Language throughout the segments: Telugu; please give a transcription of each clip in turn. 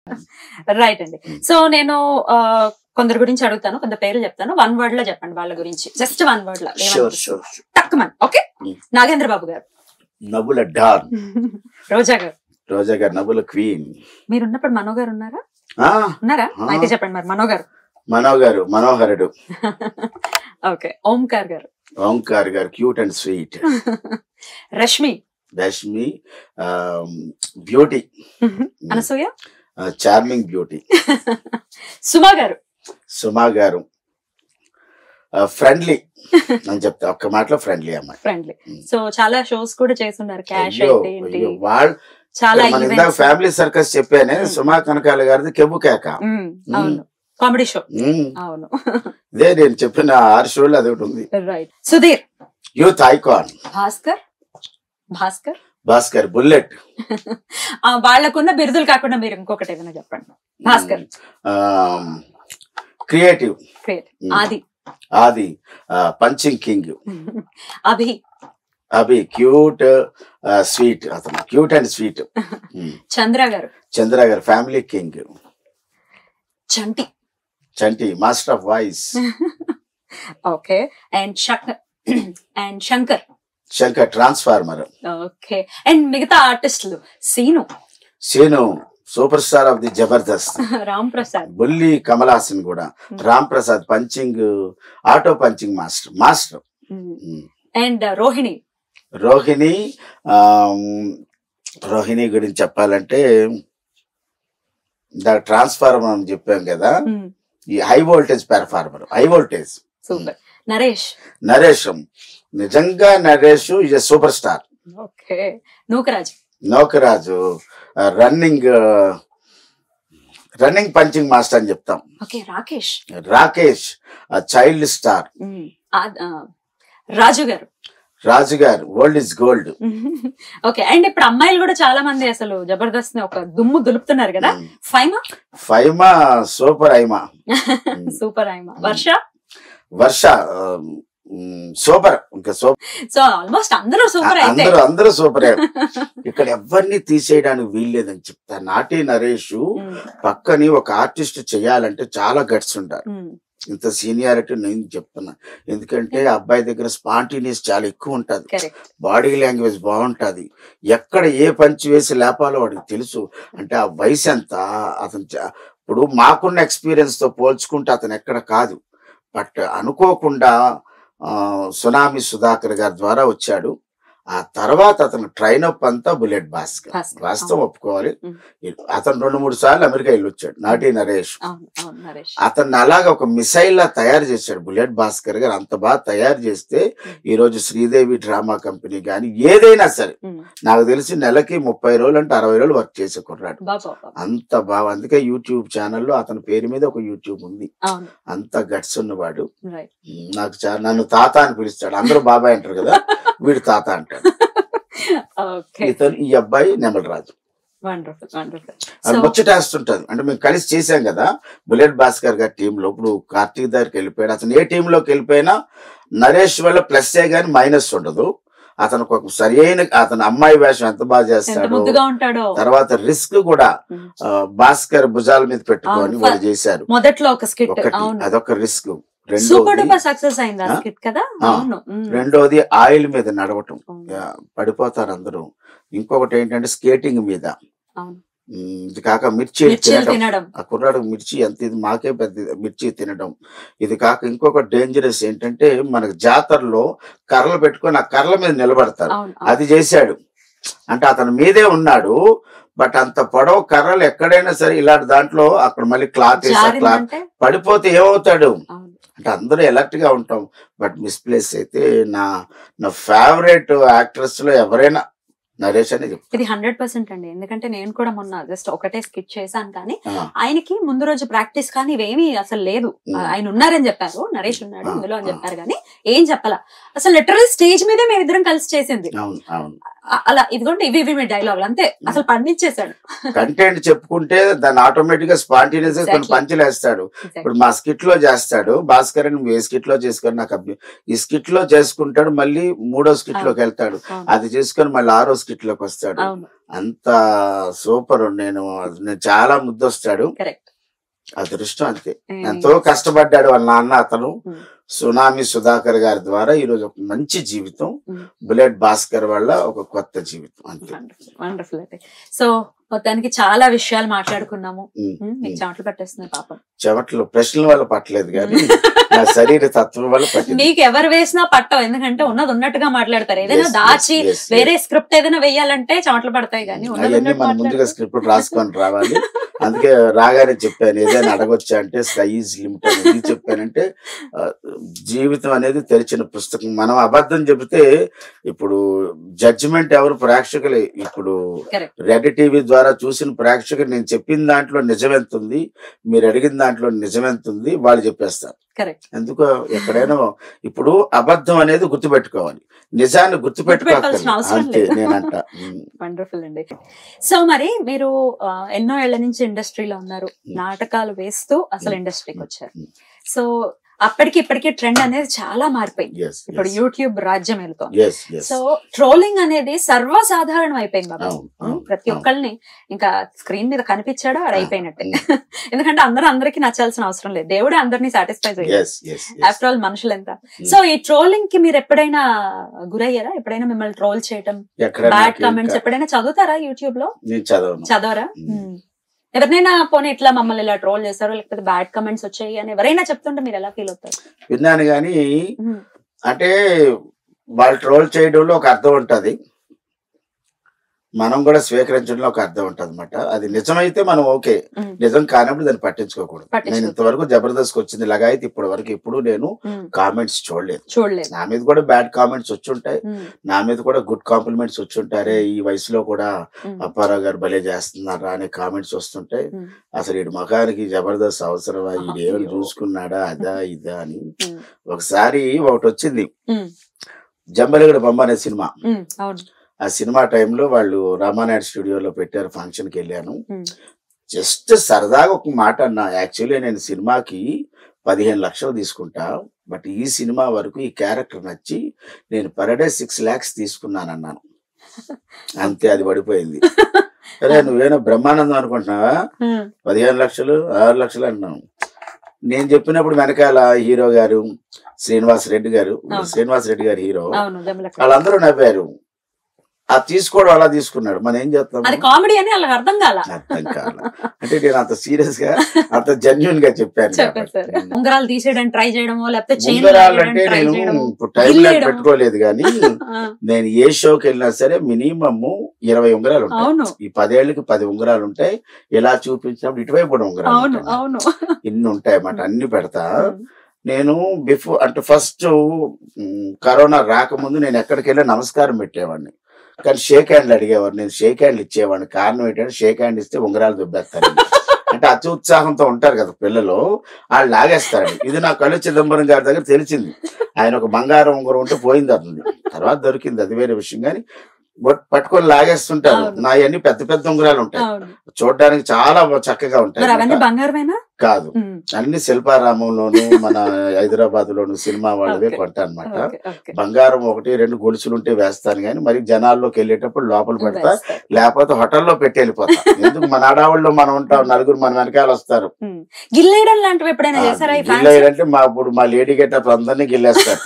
రైట్ అండి సో నేను ఆ, కొందరి గురించి అడుగుతాను కొంత పేర్లు చెప్తాను వన్ వర్డ్ లో చెప్పండి వాళ్ళ గురించి జస్ట్ వన్ వర్డ్ లో షూర్ షూర్ తక్కువన్ ఓకే Mm. నాగేంద్ర బాబు గారు నవ్వుల డాన్ రోజా గారు రోజా గారు నవ్వుల క్వీన్ మీరు ఉన్నప్పుడు మనో గారు ఉన్నారా ఆ ఉన్నారా ఆ. అయితే చెప్పండి మరి మనో గారు మనో గారు మనోహరుడు okay Omkar garu Omkar garu cute and sweet Rashmi Rashmi beauty Anasuya charming beauty Suma garu Suma గారు ఫ్రెండ్లీ అని చెప్తా ఒక్క మాటలో ఫ్రెండ్లీ అమ్మాయి ఫ్రెండ్లీ Mm. సో చాలా షోస్ కూడా చేస్తున్నారు క్యాష్ అయ్యో అయితే ఏంటి అయ్యో వాళ్ళు చాలా మన ఇందాక ఈవెంట్స్ ఫ్యామిలీ సర్కస్ చెప్పానే Mm. సుమా కనకాల గారిది కెబు కేక అవును కామెడీ షో Mm. అవును ఇదే నేను చెప్పిన ఆరు షోలు అది ఒకటి ఉంది right Sudheer youth icon Bhaskar Bhaskar Bhaskar bullet ఆ, వాళ్ళకున్న బిరుదులు కాకుండా మీరు ఇంకొకటి ఏమైనా చెప్పండి Bhaskar creative great Mm. Aadi Aadi punching king Abhi Abhi cute sweet అతను cute and sweet Chandra garu Chandra garu family king Chanti Chanti master of voice okay and Shankar and Shankar Shankar transformer okay and మిగతా ఆర్టిస్టులు Seenu Seenu super star of the Jabardasth Ram Prasad బుల్లి కమల్ హాసన్ కూడా Ram Prasad punching auto punching master master and Rohini Rohini ఆమ్, రోహిణి గురించి చెప్పాలంటే ఇందాక ట్రాన్స్ఫార్మర్ అని చెప్పాం కదా ఈ high voltage performer high voltage super Naresh Naresh నిజంగా Naresh is super star okay Nookaraj Naukaraju running running punching master అని చెప్తాం okay Rakesh Rakesh child star Mm. ఆ- ఆ, Raju garu Raju garu world is gold okay and ఇప్పుడు అమ్మాయిలు కూడా చాలా మంది అసలు జబర్దస్త్ ని ఒక దుమ్ము దులుపుతున్నారు కదా ఫైమా ఫైమా సూపర్ ఐమా సూపర్ ఐమా వర్ష వర్ష సూపర్ ఇంకా సూపర్ సో ఆల్మోస్ట్ అందరూ సూపర్ అయితే అందరూ అందరూ సూపర్ ఇక్కడ ఎవరిని తీసేయడానికి వీల్లేదని చెప్తా నాటి నరేష్ Mm. పక్కని ఒక ఆర్టిస్ట్ చేయాలంటే చాలా గట్స్ ఉంటారు Mm. ఇంత సీనియారిటీ నేను చెప్తున్నా ఎందుకంటే ఆ అబ్బాయి దగ్గర స్పాంటినియస్ చాలా ఎక్కువ ఉంటది Correct. బాడీ లాంగ్వేజ్ బాగుంటది ఎక్కడ ఏ పంచి వేసి లేపాలో వాడికి తెలుసు అంటే ఆ వయసు ఎంత అతను చ- ఇప్పుడు మాకున్న ఎక్స్పీరియన్స్ తో పోల్చుకుంటే అతను ఎక్కడ కాదు బట్ అనుకోకుండా ఆ, సునామీ సుధాకర్ గారి ద్వారా వచ్చాడు ఆ తర్వాత అతను ట్రైన్ అప్ అంతా బుల్లెట్ భాస్కర్ భాస్కర్, వాస్తవం అవును. ఒప్పుకోవాలి ఉం. అతను రెండు మూడు సార్లు అమెరికా వెళ్ళి వచ్చాడు నాటి నరేష్ అవును అవును నరేష్ అతన్ని అలాగ ఒక మిసైల్ లా తయారు చేశాడు బుల్లెట్ భాస్కర్ గారు అంత బాగా తయారు చేస్తే ఈ రోజు శ్రీదేవి డ్రామా కంపెనీ కానీ ఏదైనా సరే Mm. నాకు తెలిసి నెలకి ముప్పై రోజులు అంటే అరవై రోజులు వర్క్ చేసే కుర్రాడు బాబా బాబా. అంత బాగా అందుకే యూట్యూబ్ ఛానల్లో అతని పేరు మీద ఒక యూట్యూబ్ ఉంది అవును అంత గట్స్ ఉన్నవాడు రైట్ ఉమ్, నాకు చా- నన్ను తాత అని పిలుస్తాడు అందరూ బాబాయ్ అంటారు కదా వీడు తాత అంటాడు ఓకే ఇతను ఈ అబ్బాయి నెమలరాజు వండర్ఫుల్ వండర్ఫుల్ అది సో ముచ్చటేస్తుంటది అంటే మేము కలిసి చేసాం కదా బుల్లెట్ భాస్కర్ గారి టీమ్ లో ఇప్పుడు కార్తీక్ దగ్గరికి వెళ్ళిపోయాడు అతను ఏ టీమ్ లోకి వెళ్ళిపోయినా నరేష్ వల్ల ప్లస్ ఏ గానీ మైనస్ ఉండదు అతనికి ఒక సరి అయిన అతను అమ్మాయి వేషం ఎంత బాగా ఎంత చేస్తాడు ముద్దుగా ఉంటాడో తర్వాత రిస్క్ కూడా Mm. ఆ, భాస్కర్ భుజాల మీద పెట్టుకొని అవును. వాళ్ళు చేశారు మొదట్లో ఒక స్కిట్ ఒకటి అవును అదొక రిస్క్ సూపర్ రెండోది డూపర్ సక్సెస్ అయింది ఆ ఆ? స్కిట్ కదా ఆ. అవును Mm. రెండోది ఆయిల్ మీద నడవటం అవును. యా, పడిపోతారు అందరూ ఇంకొకటి ఏంటంటే స్కేటింగ్ మీద అవును ఉమ్, ఇది కాక మిర్చి మిర్చీలు తినటం తినడం ఆ కుర్రాడు మిర్చి ఎంత ఇది మాకే పెద్ద ఇది, మిర్చి తినడం ఇది కాక ఇంకొక డేంజరస్ ఏంటంటే మనకు జాతరలో కర్రలు పెట్టుకొని ఆ కర్రల మీద నిలబడతారు అవును అది చేశాడు అంటే అతని మీదే ఉన్నాడు బట్ అంత పొడవు కర్రలు ఎక్కడైనా సరే ఇలాంటి దాంట్లో అక్కడ మళ్ళీ క్లాత్ వేసి ఆ క్లాత్ జారిందంటే పడిపోతే ఏమవుతాడు అవును అంటే అందరూ అలర్ట్ గా ఉంటాం బట్ మిస్ప్లేస్ అయితే నా నా ఫేవరెట్ యాక్ట్రెస్ లో ఎవరైనా నరేష్ అని చెప్తాను ఇది హండ్రెడ్ పర్సెంట్ అండి ఎందుకంటే నేను కూడా మొన్న జస్ట్ ఒకటే స్కిట్ చేశాను కానీ ఆ, ఆయనకి ముందు రోజు ప్రాక్టీస్ కానీ ఇవేమీ అసలు లేదు Mm. ఆయన ఉన్నారని చెప్పారు నరేష్ ఉన్నాడు Ah, ఇందులో అని ah. చెప్పారు కానీ ఏం చెప్పాల అసలు లిటరల్ స్టేజ్ మీదే మేము ఇద్దరం కలిసి చేసింది అవును అవును అ- అలా ఇదిగోండి ఇవి ఇవి మీ డైలాగులు అంతే అసలు పండించేశాడు కంటెంట్ చెప్పుకుంటే దాన్ని ఆటోమేటిక్ గా స్పాంటేనియస్ గా కొన్ని Exactly. పంచులు వేస్తాడు ఇప్పుడు మా స్కిట్ లో చేస్తాడు భాస్కర్ అని నువ్వు ఏ స్కిట్ లో చేసుకొని నాకు అభ్య- ఈ స్కిట్ లో చేసుకుంటాడు మళ్ళీ మూడో స్కిట్ లోకి వెళ్తాడు అవును. అది చేసుకొని మళ్ళీ ఆరో స్కిట్ లోకి వస్తాడు అవును అంత సూపర్ నేను నేను చాలా ముద్దొస్తాడు కరెక్ట్ అదృష్టం అంతే ఎంతో కష్టపడ్డాడు వాళ్ళ నాన్న అతను Hmm. సునామీ సుధాకర్ గారి ద్వారా ఈ రోజు ఒక మంచి జీవితం Hmm. బుల్లెట్ భాస్కర్ వల్ల ఒక కొత్త జీవితం అంతే వండర్ఫుల్ అయితే సో మొత్తానికి చాలా విషయాలు మాట్లాడుకున్నాము Hmm. ఉమ్, మీకు Hmm. చెమటలు పట్టేస్తున్నాయి పాపం చెమటలు ప్రశ్నల వల్ల పట్టలేదు కానీ నా శరీర తత్వం వల్ల పట్టింది మీకు ఎవరు వేసినా పట్టవు ఎందుకంటే ఉన్నది ఉన్నట్టుగా మాట్లాడతారు ఏదైనా Yes, దాచి yes, yes, వేరే స్క్రిప్ట్ ఏదైనా వేయాలంటే చెమటలు పడతాయి కానీ ఉన్నది అవన్నీ ఉన్నట్టు మనం ముందుగా మాట్లాడతారు. స్క్రిప్ట్ రాసుకొని రావాలి అందుకే రాగానే చెప్పాను ఏదైనా అడగొచ్చా అంటే స్కై ఈజ్ లిమిట్ అని చెప్పానంటే ఆ, జీవితం అనేది తెరిచిన పుస్తకం మనం అబద్ధం చెబితే ఇప్పుడు జడ్జిమెంట్ ఎవరు ప్రేక్షకులే ఇప్పుడు Correct. రెడ్ టీవీ ద్వారా చూసిన ప్రేక్షకులు నేను చెప్పిన దాంట్లో నిజమెంత ఉంది మీరు అడిగిన దాంట్లో నిజమెంత ఉంది వాళ్ళు చెప్పేస్తారు కరెక్ట్ ఎందుకు ఎక్కడైనా ఇప్పుడు అబద్ధం అనేది గుర్తుపెట్టుకోవాలి నిజాన్ని గుర్తుపెట్టుకోవాలి గుర్తుపెట్టుకోవాల్సిన అవసరం అంతే లేదు. నేనంట ఉమ్. వండర్ఫుల్ అండి సో మరి మీరు ఆ, ఎన్నో ఏళ్ల నుంచి ఇండస్ట్రీలో ఉన్నారు నాటకాలు వేస్తూ అసలు ఇండస్ట్రీకి వచ్చారు సో అప్పటికి ఇప్పటికి ట్రెండ్ అనేది చాలా మారిపోయింది Yes, ఇప్పుడు yes. యూట్యూబ్ రాజ్యం వెళ్తోంది Yes, yes. సో ట్రోలింగ్ అనేది సర్వసాధారణం అయిపోయింది బాబు అవును, అవును, ప్రతి అవును. ఒక్కళ్ళని ఇంకా స్క్రీన్ మీద కనిపించాడో ఆడ అయిపోయినట్టే అవును. ఎందుకంటే అందరూ అందరికి నచ్చాల్సిన అవసరం లేదు దేవుడే అందరినీ సాటిస్ఫై చేయాలి Yes, yes, yes. After all మనుషులు ఎంత సో ఈ ట్రోలింగ్ కి మీరు ఎప్పుడైనా గురయ్యారా ఎప్పుడైనా మిమ్మల్ని ట్రోల్ చేయటం ఎక్కడ బ్యాడ్ నాకు కామెంట్స్ ఇంకా- ఎప్పుడైనా చదువుతారా యూట్యూబ్ లో నేను చదవను చదవరా మ్మ్. మ్మ్. ఎవరినైనా పోనీ ఇట్లా మమ్మల్ని ఇలా ట్రోల్ చేశారు లేకపోతే బ్యాడ్ కమెంట్స్ వచ్చాయి అని ఎవరైనా చెప్తుంటే మీరు ఎలా ఫీల్ అవుతారు విన్నాను కానీ మ్మ్. అంటే వాళ్ళు ట్రోల్ చేయడంలో ఒక అర్థం ఉంటది మనం కూడా స్వీకరించడంలో ఒక అర్థం ఉంటది అనమాట అది నిజమైతే మనం ఓకే మ్మ్. నిజం కానప్పుడు దాన్ని పట్టించుకోకూడదు నేను పట్టించుకోకూడదు. ఇంతవరకు జబర్దస్త్ వచ్చింది ఇలాగా అయితే ఇప్పటి వరకు ఇప్పుడు నేను మ్మ్. కామెంట్స్ చూడలేదు చూడలేదు నా మీద కూడా బ్యాడ్ కామెంట్స్ వచ్చి ఉంటాయి మ్మ్. నా మీద కూడా గుడ్ కాంప్లిమెంట్స్ వచ్చి ఉంటారే ఈ వయసులో కూడా మ్మ్. అప్పారావు గారు భలే చేస్తున్నారా అనే కామెంట్స్ వస్తుంటాయి మ్మ్. అసలు ఈ మగానికి జబర్దస్త్ అవసరమా ఆహా, ఈడేమైనా అయ్యో. చూసుకున్నాడా అదా ఇదా అని మ్మ్. ఒకసారి ఒకటి వచ్చింది మ్మ్. జంబలగడ బొమ్మ అనే సినిమా మ్మ్. అవును ఆ సినిమా టైంలో వాళ్ళు రామానాయుడు స్టూడియోలో పెట్టారు ఫంక్షన్ కి వెళ్ళాను మ్మ్. జస్ట్ సరదాగా ఒక మాట అన్నా యాక్చువల్లీ నేను సినిమాకి పదిహేను లక్షలు తీసుకుంటా బట్ ఈ సినిమా వరకు ఈ క్యారెక్టర్ నచ్చి నేను పర్ డే సిక్స్ ల్యాక్స్ తీసుకున్నాను అన్నాను అంతే అది పడిపోయింది సరే నువ్వేనో బ్రహ్మానందం అనుకుంటున్నావా మ్మ్. పదిహేను లక్షలు ఆరు లక్షలు అంటున్నాను నేను చెప్పినప్పుడు వెనకాల హీరో గారు శ్రీనివాస్ రెడ్డి గారు అవును. శ్రీనివాస్ రెడ్డి గారు హీరో అవును జమలక్క వాళ్ళందరూ నవ్వారు ఆ తీసుకోవడం అలా తీసుకున్నాడు మనం ఏం చేస్తాం అది కామెడీ అని వాళ్ళకి అర్థం కాల అర్థం కాల అంటే నేను అంత సీరియస్ గా అంత జెన్యున్ గా చెప్పాను చెప్పేశారు కాబట్టి. ఉంగరాలు తీసేయడానికి ట్రై చేయడమో లేకపోతే చైన్ ఉంగరాలు అంటే ట్రై నేను చేయడము ఇప్పుడు టైం గిల్లేయడం. పెట్టుకోలేదు కానీ ఆ, నేను ఏ షోకి వెళ్ళినా సరే మినిమమ్ ఇరవై ఉంగరాలు ఉంటాయి అవును ఈ పదేళ్ళకి పది ఉంగరాలు ఉంటాయి ఇలా చూపించినప్పుడు ఇటువైపు కూడా ఉంగరాలు అవును ఉంటాయి. అవును ఇన్ని ఉంటాయి అన్నమాట అన్ని పెడతా నేను బిఫోర్ అంటే ఫస్ట్ కరోనా రాకముందు నేను ఎక్కడికి వెళ్ళి నమస్కారం పెట్టేవాడిని కానీ షేక్ హ్యాండ్లు అడిగేవారు నేను షేక్ హ్యాండ్లు ఇచ్చేవాడిని కారణం ఏంటంటే షేక్ హ్యాండ్ ఇస్తే ఉంగరాలు దుబ్బేస్తారు అంటే అతి ఉత్సాహంతో ఉంటారు కదా పిల్లలు వాళ్ళు లాగేస్తారండి ఇది నా కళ్ళు చిదంబరం గారి దగ్గర తెలిసింది ఆయన ఒక బంగారం ఉంగరం ఉంటే పోయింది అతను తర్వాత దొరికింది అది వేరే విషయం కానీ బట్ పట్టుకొని లాగేస్తుంటారు అవును. నా అన్ని పెద్ద పెద్ద ఉంగరాలు ఉంటాయి అవును చూడడానికి చాలా చక్కగా ఉంటాయి మరి అవన్నీ అన్నమాట. బంగారమేనా కాదు ఉమ్, అన్ని శిల్పారామంలోను మన హైదరాబాద్ లోను సినిమా వాళ్ళవే Okay. కొంటా అనమాట ఓకే, ఓకే. బంగారం ఒకటి రెండు గొలుసులు ఉంటే వేస్తాను కానీ మరి జనాల్లోకి వెళ్ళేటప్పుడు లోపల పెడతా వేస్తారు. లేకపోతే హోటల్లో పెట్టి వెళ్ళిపోతా ఎందుకు మన ఆడావుల్లో మనం ఉంటాం నలుగురు మన వెనకాల వస్తారు ఉమ్. గిల్లేయడం లాంటివి ఎప్పుడైనా చేశారా ఈ ఫ్యాన్స్ గిల్లేయాలంటే మా ఇప్పుడు మా లేడీ గెటప్ అందరినీ గిల్లేస్తారు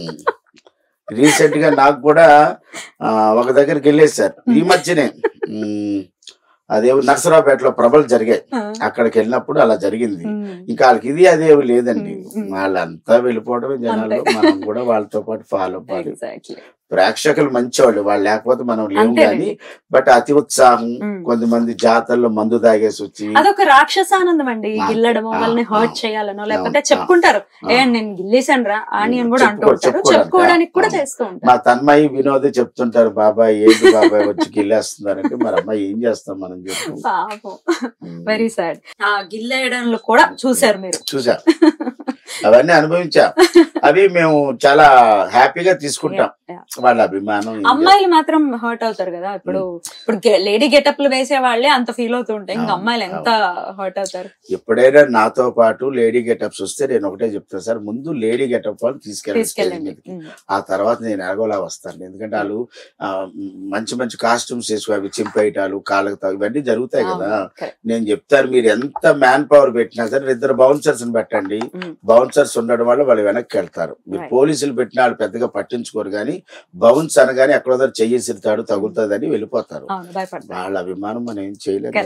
రీసెంట్ గా నాకు కూడా ఆ, ఒక దగ్గరికి వెళ్ళేసారు ఈ మధ్యనే ఉమ్, అదే నర్సరావుపేటలో ప్రభలు జరిగాయి అక్కడికి వెళ్ళినప్పుడు అలా జరిగింది ఇంకా వాళ్ళకి ఇది అదేమి లేదండి ఉమ్, ఉమ్. వాళ్ళంతా వెళ్ళిపోవడమే జనాలు అంతే. మనం కూడా వాళ్ళతో పాటు ఫాలో అవ్వాలి ఎగ్జాక్ట్లీ ప్రేక్షకులు మంచివాళ్ళు వాళ్ళు లేకపోతే మనం లేము అంతేనండి. కానీ బట్ అతి ఉత్సాహం ఉమ్. కొంతమంది జాతరలో మందు తాగేసి వచ్చి అదొక రాక్షసానందం అండి ఆ, గిల్లడమో ఆ, వాళ్ళని హర్ట్ ఆ. చేయాలనో లేకపోతే ఆ, చెప్పుకుంటారు ఆ. ఏ నేను గిల్లేసాను రా అని అని కూడా అంటూ చెప్పుకో- ఉంటారు చెప్పుకోవడానికి, చెప్పుకోవడానికి కూడా ఆ. చేస్తూ ఉంటారు మా తన్మయి వినోద్ చెప్తుంటారు బాబాయ్ ఏంటి బాబాయ్ వచ్చి గిల్లేస్తున్నారంటే మరి అమ్మాయి ఏం చేస్తాం మనం చెప్పు పాపం వెరీ సాడ్ ఆ గిల్లేయడంలో కూడా చూసారు మీరు చూసా అవన్నీ అనుభవించాం అవి మేము చాలా హ్యాపీగా తీసుకుంటాం Yeah. వాళ్ళ అభిమానం ఇంకా- అమ్మాయిలు మాత్రం హర్ట్ అవుతారు కదా ఇప్పుడు ఇప్పుడు లేడీ గెటప్లు వేసే వాళ్ళే అంత ఫీల్ అవుతూ ఉంటాయి ఇంకా అవును, అమ్మాయిలు ఎంత హర్ట్ అవుతారు ఎప్పుడైనా నాతో పాటు లేడీ గెటప్స్ వస్తే నేను ఒకటే చెప్తాను సార్ ముందు లేడీ గెటప్ వాళ్ళు తీసుకెళ్ళండి stage తీసుకెళ్ళండి మీదకి. ఉమ్. ఆ తర్వాత నేను ఎలాగోలా వస్తాను ఎందుకంటే వాళ్ళు ఆ, మంచి మంచి కాస్ట్యూమ్స్ వేసుకు అవి చింపేయటాలు కాళ్ళకు తాగు ఇవన్నీ జరుగుతాయి కదా అవును, correct. నేను చెప్తాను మీరు ఎంత మ్యాన్ పవర్ పెట్టినా సరే ఇద్దరు బౌన్సర్స్ పెట్టండి ఉమ్. బౌన్సర్స్ ఉండడం వల్ల వాళ్ళు వెనక్కి వెళ్తారు మీరు Right. పోలీసులు పెట్టిన వాళ్ళు పెద్దగా పట్టించుకోరు కానీ బౌన్స్ అనగానే ఎక్కడో చెయ్యి సిరుతాడు తగులుతుందని వెళ్ళిపోతారు అవును భయపడతారు వాళ్ళ అభిమానం మనం ఏం చేయలేము Correct.